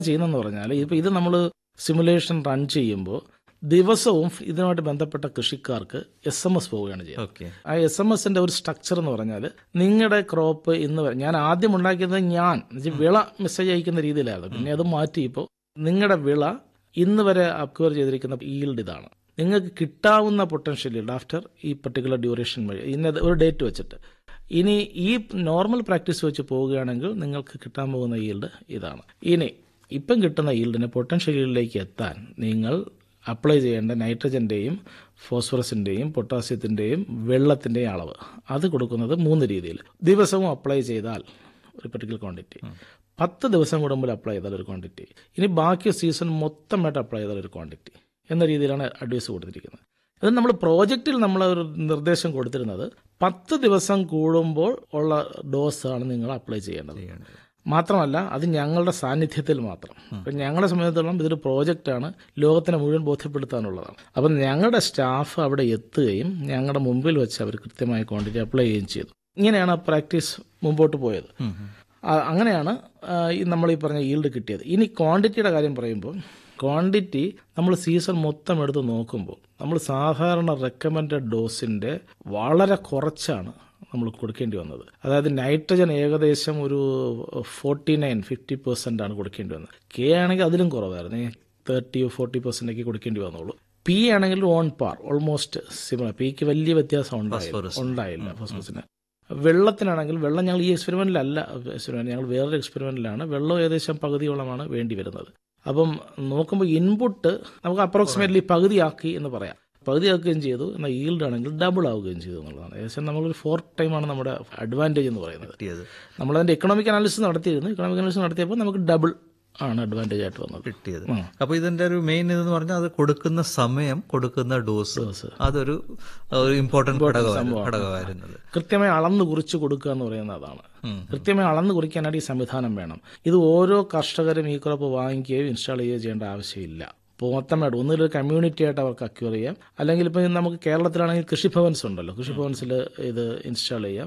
ചെയ്യുന്നതെന്ന് പറഞ്ഞാൽ ഇപ്പം ഇത് നമ്മൾ സിമുലേഷൻ റൺ ചെയ്യുമ്പോൾ ദിവസവും ഇതിനുമായിട്ട് ബന്ധപ്പെട്ട കൃഷിക്കാർക്ക് എസ് എം എസ് പോവുകയാണ് ചെയ്യുന്നത് ഓക്കെ ആ എസ് എം എസിന്റെ ഒരു സ്ട്രക്ചർ എന്ന് പറഞ്ഞാൽ നിങ്ങളുടെ ക്രോപ്പ് ഇന്ന് വരെ ഞാൻ ആദ്യം ഉണ്ടാക്കിയത് ഞാൻ എന്നുവെച്ചാൽ വിള മെസ്സേജ് അയക്കുന്ന രീതിയിലായിരുന്നു പിന്നെ അത് മാറ്റി ഇപ്പോൾ നിങ്ങളുടെ വിള ഇന്ന് വരെ അക്വയർ ചെയ്തിരിക്കുന്ന ഈൽഡ് ഇതാണ് നിങ്ങൾക്ക് കിട്ടാവുന്ന പൊട്ടൻഷ്യൽ ഈൽഡ് ആഫ്റ്റർ ഈ പർട്ടിക്കുലർ ഡ്യൂറേഷൻ വഴി ഇന്നത് ഒരു ഡേറ്റ് വെച്ചിട്ട് ഇനി ഈ നോർമൽ പ്രാക്ടീസ് വെച്ച് പോവുകയാണെങ്കിൽ നിങ്ങൾക്ക് കിട്ടാൻ പോകുന്ന ഈൽഡ് ഇതാണ് ഇനി ഇപ്പം കിട്ടുന്ന ഈൽഡിന് പൊട്ടൻഷ്യൽ ഈൽഡിലേക്ക് എത്താൻ നിങ്ങൾ അപ്ലൈ ചെയ്യേണ്ട നൈട്രജൻ്റെയും ഫോസ്ഫറസിൻ്റെയും പൊട്ടാസ്യത്തിൻ്റെയും വെള്ളത്തിൻ്റെയും അളവ് അത് കൊടുക്കുന്നത് മൂന്ന് രീതിയിൽ ദിവസവും അപ്ലൈ ചെയ്താൽ ഒരു പെർട്ടിക്കുലർ ക്വാണ്ടിറ്റി പത്ത് ദിവസം കൂടുമ്പോൾ അപ്ലൈ ചെയ്താൽ ഒരു ക്വാണ്ടിറ്റി ഇനി ബാക്കി സീസൺ മൊത്തമായിട്ട് അപ്ലൈ ചെയ്താൽ ഒരു ക്വാണ്ടിറ്റി എന്ന രീതിയിലാണ് അഡ്വൈസ് കൊടുത്തിരിക്കുന്നത് അത് നമ്മൾ പ്രോജക്റ്റിൽ നമ്മൾ ഒരു നിർദ്ദേശം കൊടുത്തിരുന്നത് പത്ത് ദിവസം കൂടുമ്പോൾ ഉള്ള ഡോസാണ് നിങ്ങൾ അപ്ലൈ ചെയ്യേണ്ടത് മാത്രമല്ല അത് ഞങ്ങളുടെ സാന്നിധ്യത്തിൽ മാത്രം അപ്പം ഞങ്ങളെ സംബന്ധിച്ചിടത്തോളം ഇതൊരു പ്രോജക്റ്റാണ് ലോകത്തിനെ മുഴുവൻ ബോധ്യപ്പെടുത്താനുള്ളതാണ് അപ്പം ഞങ്ങളുടെ സ്റ്റാഫ് അവിടെ എത്തുകയും ഞങ്ങളുടെ മുമ്പിൽ വെച്ച് അവർ കൃത്യമായ ക്വാണ്ടിറ്റി അപ്ലൈ ചെയ്യുകയും ചെയ്തു ഇങ്ങനെയാണ് പ്രാക്ടീസ് മുമ്പോട്ട് പോയത് ആ, അങ്ങനെയാണ് ആ, ഈ നമ്മൾ ഈ പറഞ്ഞ ഈൽഡ് കിട്ടിയത് ഇനി ക്വാണ്ടിറ്റിയുടെ കാര്യം പറയുമ്പോൾ ക്വാണ്ടിറ്റി നമ്മൾ സീസൺ മൊത്തം എടുത്ത് നോക്കുമ്പോൾ നമ്മൾ സാധാരണ റെക്കമെൻഡഡ് ഡോസിൻ്റെ വളരെ കുറച്ചാണ് നമ്മൾ കൊടുക്കേണ്ടി വന്നത് അതായത് നൈട്രജൻ ഏകദേശം ഒരു ഫോർട്ടി നയൻ ഫിഫ്റ്റി പെർസെൻ്റ് ആണ് കൊടുക്കേണ്ടി വന്നത് കെ ആണെങ്കിൽ അതിലും കുറവായിരുന്നു തേർട്ടി ഫോർട്ടി പെർസെൻ്റ് ഒക്കെ കൊടുക്കേണ്ടി വന്നുള്ളൂ പി ആണെങ്കിൽ on par almost similar peak വലിയ വ്യത്യാസം ഉണ്ടായില്ല ഉണ്ടായില്ല ഫോസ്ഫറസിന് വെള്ളത്തിനാണെങ്കിൽ വെള്ളം ഞങ്ങൾ ഈ എക്സ്പെരിമെന്റിലല്ല എക്സ്പെരിമെന്റ് ഞങ്ങൾ വേറൊരു എക്സ്പെരിമെന്റിലാണ് വെള്ളം ഏകദേശം പകുതിയോളമാണ് വേണ്ടി വരുന്നത് അപ്പം നോക്കുമ്പോൾ ഇൻപുട്ട് നമുക്ക് അപ്രോക്സിമേറ്റ്ലി പകുതിയാക്കി എന്ന് പറയാം പകുതിയാക്കുകയും ചെയ്തു എന്നാൽ ഈൽഡ് ആണെങ്കിൽ ഡബിൾ ആവുകയും ചെയ്തു എന്നുള്ളതാണ് ഏകദേശം നമ്മളൊരു ഫോർ ടൈമാണ് നമ്മുടെ അഡ്വാൻറ്റേജ് എന്ന് പറയുന്നത് കിട്ടിയത് നമ്മളതിൻ്റെ എക്കണോമിക് അനാലിസിസ് നടത്തിയിരുന്നു എക്കണോമിക് അനാലിസിസ് നടത്തിയപ്പോൾ നമുക്ക് ഡബിൾ ആണ് അഡ്വാൻറ്റേജ് ആയിട്ട് വന്നത് കിട്ടിയത് ആ. അപ്പൊ ഇതിന്റെ ഒരു മെയിൻ ഇതെന്ന് പറഞ്ഞാൽ അത് കൊടുക്കുന്ന സമയം കൊടുക്കുന്ന ഡോസ് ഡോസ്. അതൊരു ഒരു ഇമ്പോർട്ടന്റ് ഘടകമായിരുന്നു ഘടകമായിരുന്നത് കൃത്യമായി അളന്ന് കുറിച്ച് കൊടുക്കുക എന്ന് പറയുന്നത് അതാണ് ഉം. കൃത്യമായി അളന്ന് കുറിക്കാനായിട്ട് ഈ സംവിധാനം വേണം ഇത് ഓരോ കർഷകരും ഈ ക്രോപ്പ് വാങ്ങിക്കുകയോ ഇൻസ്റ്റാൾ ചെയ്യുകയോ ചെയ്യേണ്ട ആവശ്യമില്ല ഇപ്പോൾ മൊത്തമായിട്ട് ഒന്നിലൊരു കമ്മ്യൂണിറ്റി ആയിട്ട് അവർക്ക് അക്യൂർ ചെയ്യാം അല്ലെങ്കിൽ ഇപ്പം നമുക്ക് കേരളത്തിലാണെങ്കിൽ കൃഷിഭവൻസ് ഉണ്ടല്ലോ കൃഷിഭവൻസിൽ ഇത് ഇൻസ്റ്റാൾ ചെയ്യാം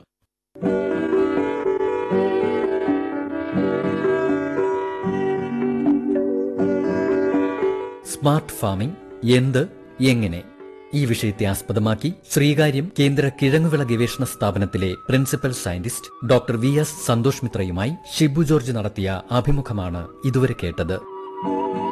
സ്മാർട്ട് ഫാമിംഗ് എന്ത് എങ്ങനെ ഈ വിഷയത്തെ ആസ്പദമാക്കി ശ്രീകാര്യം കേന്ദ്ര കിഴങ്ങുവിള ഗവേഷണ സ്ഥാപനത്തിലെ principal scientist doctor V S Santhosh മിത്രയുമായി ഷിബു ജോർജ് നടത്തിയ അഭിമുഖമാണ് ഇതുവരെ കേട്ടത്